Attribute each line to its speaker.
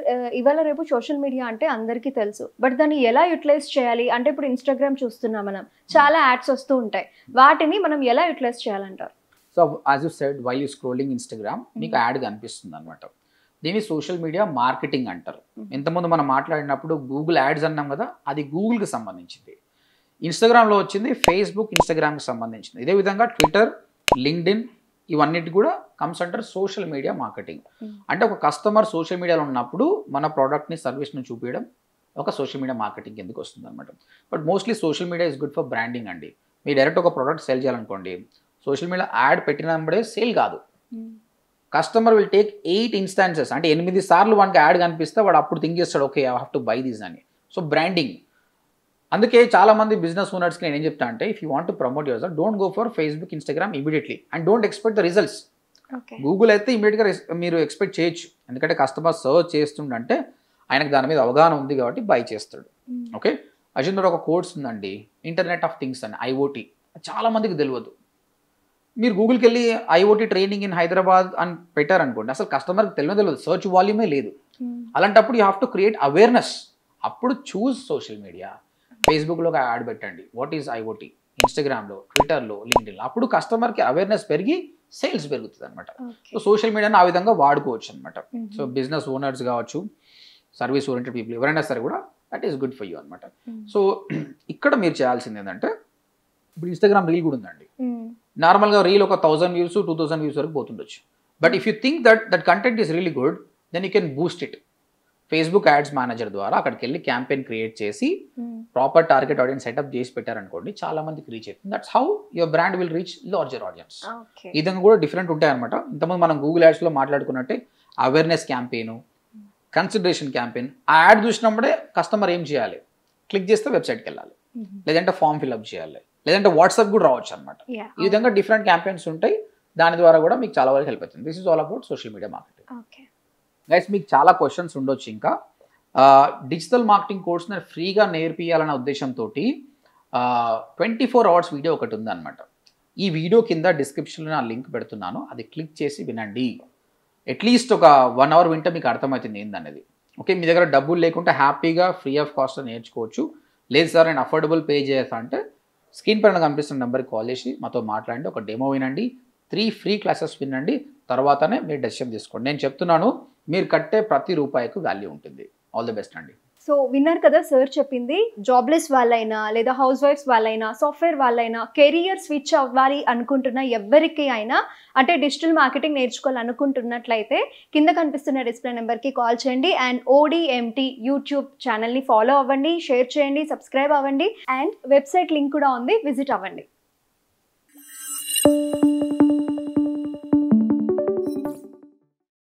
Speaker 1: ఆ, ఇవాళ రేపు సోషల్ మీడియా అంటే అందరికీ తెలుసు బట్ దాన్ని ఎలా యూటిలైజ్ చేయాలి అంటే ఇప్పుడు ఇన్స్టాగ్రామ్ చూస్తున్నాం మనం చాలా యాడ్స్ వస్తూ ఉంటాయి వాటిని మనం ఎలా యూటిలైజ్ చేయాలంటారు
Speaker 2: so as you said while you scrolling Instagram మీకు యాడ్ కనిపిస్తుంది అనమాట దీన్ని సోషల్ మీడియా మార్కెటింగ్ అంటారు
Speaker 1: Mhm.
Speaker 2: ఇంతకుముందు మనం మాట్లాడినప్పుడు గూగుల్ యాడ్స్ అన్నాం కదా అది గూగుల్కి సంబంధించింది ఇన్స్టాగ్రామ్లో వచ్చింది ఫేస్బుక్ ఇన్స్టాగ్రామ్కి సంబంధించింది ఇదే విధంగా ట్విట్టర్ లింక్డ్ఇన్ ఇవన్నిటి కూడా కమ్స్ అంటారు సోషల్ మీడియా మార్కెటింగ్
Speaker 1: Mhm.
Speaker 2: అంటే ఒక కస్టమర్ సోషల్ మీడియాలో ఉన్నప్పుడు మన ప్రోడక్ట్ని సర్వీస్ని చూపించడం ఒక సోషల్ మీడియా మార్కెటింగ్ కిందకి వస్తుంది అనమాట but mostly social media is good for branding అండి మీరు డైరెక్ట్ ఒక ప్రోడక్ట్ సెల్ చేయాలనుకోండి సోషల్ మీడియా యాడ్ పెట్టినప్పుడే సేల్ కాదు customer will take eight instances అంటే ఎనిమిది సార్లు వానికి యాడ్ కనిపిస్తే వాడు అప్పుడు థింక్ చేస్తాడు okay I have to buy these అని సో బ్రాండింగ్ అందుకే చాలా మంది బిజినెస్ ఓనర్స్కి నేను ఏం చెప్తా అంటే if you want to promote your don't go for Facebook Instagram immediately and don't expect the results
Speaker 1: okay
Speaker 2: Google అయితే ఇమీడియట్గా మీరు ఎక్స్పెక్ట్ చేయొచ్చు ఎందుకంటే కస్టమర్ సర్చ్ చేస్తుండంటే ఆయనకు దాని మీద అవగాహన ఉంది కాబట్టి బై చేస్తాడు ఓకే అజంతో ఒక కోర్స్ ఉందండి ఇంటర్నెట్ ఆఫ్ థింగ్స్ అని ఐఓటీ చాలా మందికి తెలియదు మీరు గూగుల్కి వెళ్ళి ఐఓటీ ట్రైనింగ్ ఇన్ హైదరాబాద్ అని పెట్టారనుకోండి అసలు కస్టమర్కి తెలియదు తెలియదు సర్చ్ వాల్యూమే లేదు అలాంటప్పుడు you have to create awareness అప్పుడు చూస్ సోషల్ మీడియా ఫేస్బుక్లో ఒక యాడ్ పెట్టండి వాట్ ఈజ్ ఐఓటీ ఇన్స్టాగ్రామ్లో ట్విట్టర్లో లింక్డ్ఇన్లో అప్పుడు కస్టమర్కి అవేర్నెస్ పెరిగి సేల్స్ పెరుగుతుంది అనమాట సో సోషల్ మీడియాని ఆ విధంగా వాడుకోవచ్చు అనమాట సో బిజినెస్ ఓనర్స్ కావచ్చు సర్వీస్ ఓరియంటెడ్ పీపుల్ ఎవరైనా సరే కూడా that is good for you అనమాట సో ఇక్కడ మీరు చేయాల్సింది ఏంటంటే ఇప్పుడు ఇన్స్టాగ్రామ్ రీల్ కూడా ఉందండి నార్మల్గా రీల్ ఒక thousand views two thousand views వరకు పోతుండొచ్చు but if you think that that content is really good then you can boost it Facebook ads manager ద్వారా అక్కడికి వెళ్ళి క్యాంపెయిన్ క్రియేట్ చేసి ప్రాపర్ టార్గెట్ ఆడియన్స్ సెటప్ చేసి పెట్టారనుకోండి చాలా మందికి రీచ్ అవుతుంది that's how your brand will reach larger audience
Speaker 1: okay
Speaker 2: ఈ విధంగా కూడా డిఫరెంట్ ఉంటాయి అనమాట ఇంతకుముందు మనం గూగుల్ యాడ్స్లో మాట్లాడుకున్నట్టే అవేర్నెస్ క్యాంపెయిన్ కన్సిడరేషన్ క్యాంపెయిన్ ఆ యాడ్ చూసినప్పుడే కస్టమర్ ఏం చేయాలి క్లిక్ చేస్తే వెబ్సైట్కి వెళ్ళాలి లేదంటే ఫామ్ ఫిల్అప్ చేయాలి లేదంటే వాట్సాప్ కూడా రావచ్చు అనమాట ఈ విధంగా డిఫరెంట్ క్యాంపెయిన్స్ ఉంటాయి దాని ద్వారా కూడా మీకు చాలా వరకు హెల్ప్ అవుతుంది this is all about social media marketing
Speaker 1: okay
Speaker 2: guys మీకు చాలా క్వశ్చన్స్ ఉండొచ్చు ఇంకా డిజిటల్ మార్కెటింగ్ కోర్స్ నేను ఫ్రీగా నేర్పియాలన్న ఉద్దేశంతో ట్వంటీ ఫోర్ అవర్స్ వీడియో ఒకటి ఉందన్నమాట ఈ వీడియో కింద డిస్క్రిప్షన్లో నా లింక్ పెడుతున్నాను అది క్లిక్ చేసి వినండి అట్లీస్ట్ ఒక వన్ అవర్ వింటే మీకు అర్థమవుతుంది ఏందనేది ఓకే మీ దగ్గర డబ్బులు లేకుంటే హ్యాపీగా ఫ్రీ ఆఫ్ కాస్ట్ నేర్చుకోవచ్చు లేదు సార్ నేను అఫోర్డబుల్ పే చేస్తా అంటే స్క్రీన్ పైన కనిపిస్తున్న నెంబర్కి కాల్ చేసి మాతో మాట్లాడండి ఒక డెమో వినండి త్రీ ఫ్రీ క్లాసెస్ వినండి తర్వాతనే మీరు డెసిషన్ తీసుకోండి నేను చెప్తున్నాను మీరు కట్టే ప్రతి రూపాయికి వాల్యూ ఉంటుంది ఆల్ ది బెస్ట్ అండి
Speaker 1: సో విన్నారు కదా సార్ చెప్పింది జాబ్లెస్ వాళ్ళైనా లేదా హౌస్ వైఫ్స్ వాళ్ళైనా సాఫ్ట్వేర్ వాళ్ళైనా కెరియర్ స్విచ్ అవ్వాలి అనుకుంటున్న ఎవరికి అయినా అంటే డిజిటల్ మార్కెటింగ్ నేర్చుకోవాలనుకుంటున్నట్లయితే కింద కనిపిస్తున్న డిస్ప్లే నెంబర్కి కాల్ చేయండి అండ్ ఓడిఎంటీ యూట్యూబ్ ఛానల్ని ఫాలో అవ్వండి షేర్ చేయండి సబ్స్క్రైబ్ అవ్వండి అండ్ వెబ్సైట్ లింక్ కూడా ఉంది విజిట్ అవ్వండి